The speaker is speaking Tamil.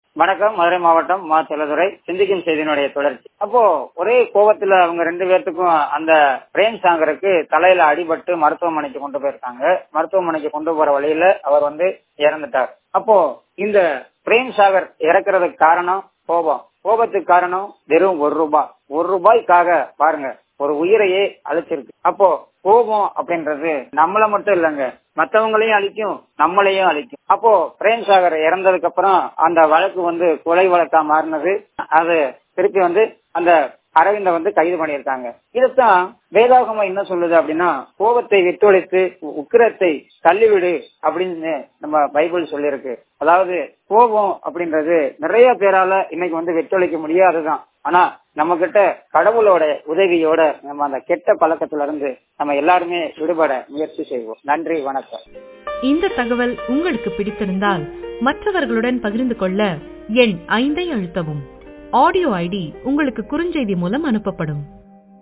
வணக்கம் மதுரை மாவட்டம் மா செல்லதுரை சிந்திக்கும் செய்தியினுடைய தொடர்ச்சி அப்போ ஒரே கோபத்துல அவங்க ரெண்டு பேர்த்துக்கும் அந்த பிரேம் சாங்கருக்கு தலையில அடிபட்டு மருத்துவமனைக்கு கொண்டு போயிருக்காங்க மருத்துவமனைக்கு கொண்டு போற வழியில அவர் வந்து இறந்துட்டார் அப்போ இந்த பிரேம் சாகர் இறக்குறதுக்கு காரணம் கோபம் கோபத்துக்கு காரணம் வெறும் ஒரு ரூபாய் ஒரு ரூபாய்க்காக பாருங்க ஒரு உயிரையே அழிச்சிருக்கு அப்போ கோபம் அப்படின்றது நம்மள மட்டும் இல்லைங்க மத்தவங்களையும் அழிக்கும் நம்மளையும் அழிக்கும் அப்போ பிரேம் சாகர் இறந்ததுக்கு அப்புறம் அந்த வழக்கு வந்து கொலை வழக்கா மாறினது அது திருப்பி வந்து அந்த அரவிந்த வந்து கைது பண்ணியிருக்காங்க இதைத்தான் வேதாகமம் என்ன சொல்லுது அப்படின்னா கோபத்தை விட்டொழித்து உக்கிரத்தை தள்ளிவிடு அப்படின்னு நம்ம பைபிள் சொல்லியிருக்கு அதாவது கோபம் அப்படின்றது நிறைய பேரால இன்னைக்கு வந்து வெட்டொழிக்க முடியாதுதான் ஆனா நம்ம கிட்ட கடவுளோட உதவியோட நம்ம அந்த கெட்ட பழக்கத்துல இருந்து நம்ம எல்லாருமே விடுபட முயற்சி செய்வோம் நன்றி வணக்கம் இந்த தகவல் உங்களுக்கு பிடித்திருந்தால் மற்றவர்களுடன் பகிர்ந்து கொள்ள எண் ஐந்தை அழுத்தவும் ஆடியோ ஐடி உங்களுக்கு குறுஞ்செய்தி மூலம் அனுப்பப்படும்